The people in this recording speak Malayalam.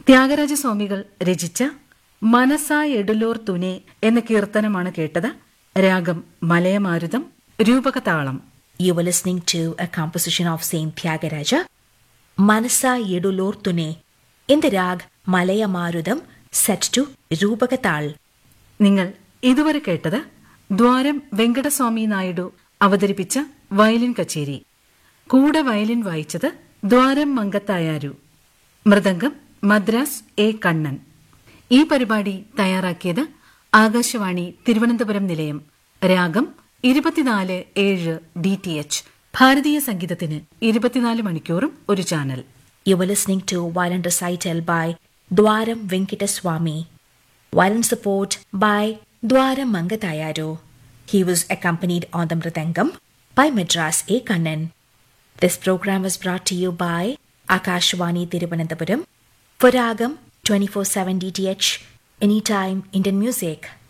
ത്യാഗരാജസ്വാമികൾ രചിച്ച മനസാ എഡുലോർ തുനെ എന്ന കീർത്തനമാണ് കേട്ടത് രാഗം മലയമാരുതം രൂപകതാളം You were listening to a composition of Saint Tyagaraja, Manasa Yedulor Tune, in the rag Malaya Marudam, set to Rupakatal. നിങ്ങൾ ഇതുവരെ കേട്ടത് ദ്വാരം വെങ്കടസ്വാമി നായിഡു അവതരിപ്പിച്ച വയലിൻ കച്ചേരി കൂടെ വയലിൻ വായിച്ചത് ദ്വാരം മങ്കത്തായാരു മൃദംഗം മദ്രാസ് എ കണ്ണൻ ഈ പരിപാടി തയ്യാറാക്കിയത് ആകാശവാണി തിരുവനന്തപുരം നിലയം രാഗം ഇരുപത്തിനാല് ഏഴ് ഡി ടി എച്ച് ഭാരതീയ സംഗീതത്തിന് ഇരുപത്തിനാല് മണിക്കൂറും ഒരു channel You were listening to violin recital by Dwaram Venkataswamy. Violin support by Dwaram Mangatayaru. He was accompanied on the Mridangam by Madras A. Kannan. This program was brought to you by Akashwani Tiruvananthapuram for Ragam 24-7 DTH, anytime Indian music.